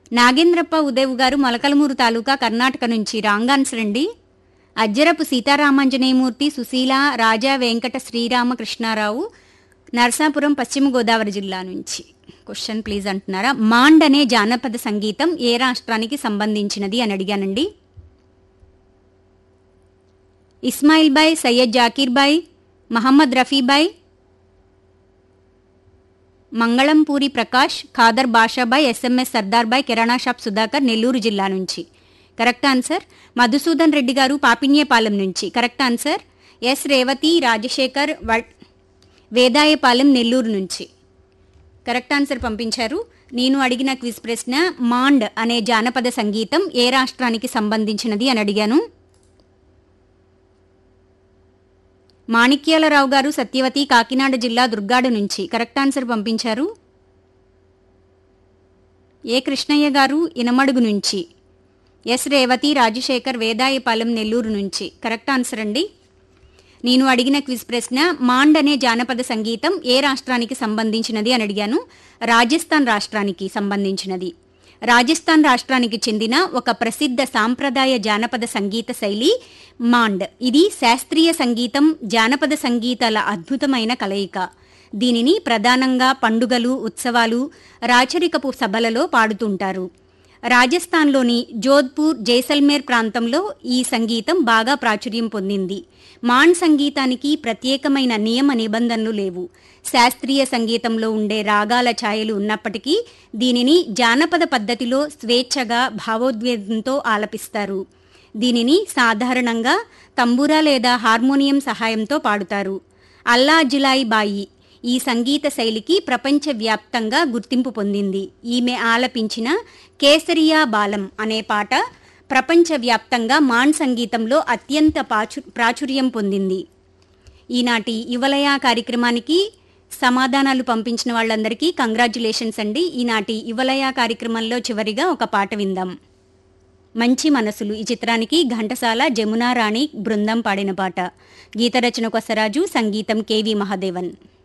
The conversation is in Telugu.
నాగేంద్రప్ప ఉదేవ్ గారు మొలకలమూరు తాలూకా కర్ణాటక నుంచి రాంగ్ ఆన్సర్ అండి అజ్జరపు సీతారామాంజనేయమూర్తి సుశీల రాజా వెంకట శ్రీరామకృష్ణారావు నరసాపురం పశ్చిమ గోదావరి జిల్లా నుంచి క్వశ్చన్ ప్లీజ్ అంటున్నారా మాండ్ అనే జానపద సంగీతం ఏ రాష్ట్రానికి సంబంధించినది అని అడిగానండి ఇస్మాయిల్ బాయ్ సయ్యద్ జాకీర్ బాయ్ మహమ్మద్ రఫీ బాయ్ మంగళంపూరి ప్రకాష్ ఖాదర్ బాషాబాయ్ ఎస్ఎంఎస్ సర్దార్ బాయ్ కిరాణా షాప్ సుధాకర్ నెల్లూరు జిల్లా నుంచి కరెక్ట్ ఆన్సర్ మధుసూదన్ రెడ్డి గారు పాపిన్యపాలెం నుంచి correct answer S Revathi Rajasekhar వ- వేదాయపాలెం నెల్లూరు నుంచి కరెక్ట్ ఆన్సర్ పంపించారు నేను అడిగిన క్విజ్ ప్రశ్న మాండ్ అనే జానపద సంగీతం ఏ రాష్ట్రానికి సంబంధించినది అని అడిగాను మాణిక్యాలరావు గారు సత్యవతి కాకినాడ జిల్లా దుర్గాడు నుంచి కరెక్ట్ ఆన్సర్ పంపించారు ఏ కృష్ణయ్య గారు ఇనమడుగు నుంచి ఎస్ రేవతి రాజశేఖర్ వేదాయపాలెం నెల్లూరు నుంచి కరెక్ట్ ఆన్సర్ అండి నేను అడిగిన క్విజ్ ప్రశ్న మాండ్ అనే జానపద సంగీతం ఏ రాష్ట్రానికి సంబంధించినది అని అడిగాను రాజస్థాన్ రాష్ట్రానికి సంబంధించినది రాజస్థాన్ రాష్ట్రానికి చెందిన ఒక ప్రసిద్ధ సాంప్రదాయ జానపద సంగీత శైలి మాండ్ ఇది శాస్త్రీయ సంగీతం జానపద సంగీతాల అద్భుతమైన కలయిక దీనిని ప్రధానంగా పండుగలు ఉత్సవాలు రాచరికపు సభలలో పాడుతుంటారు రాజస్థాన్లోని జోధ్పూర్ జైసల్మేర్ ప్రాంతంలో ఈ సంగీతం బాగా ప్రాచుర్యం పొందింది మాన్ సంగీతానికి ప్రత్యేకమైన నియమ నిబంధనలు లేవు శాస్త్రీయ సంగీతంలో ఉండే రాగాల ఛాయలు ఉన్నప్పటికీ దీనిని జానపద పద్ధతిలో స్వేచ్ఛగా భావోద్వేగంతో ఆలపిస్తారు దీనిని సాధారణంగా తంబూరా లేదా హార్మోనియం సహాయంతో పాడుతారు అల్లా జులాయి బాయి ఈ సంగీత శైలికి ప్రపంచవ్యాప్తంగా గుర్తింపు పొందింది ఈమె ఆలపించిన కేసరియా బాలం అనే పాట ప్రపంచవ్యాప్తంగా మాన్ సంగీతంలో అత్యంత ప్రాచు ప్రాచుర్యం పొందింది ఈనాటి యువలయ కార్యక్రమానికి సమాధానాలు పంపించిన వాళ్ళందరికీ కంగ్రాచులేషన్స్ అండి ఈనాటి యువలయ కార్యక్రమంలో చివరిగా ఒక పాట విందాం మంచి మనసులు ఈ చిత్రానికి ఘంటసాల జమునా రాణి బృందం పాడిన పాట గీత రచన కొసరాజు సంగీతం కెవి మహాదేవన్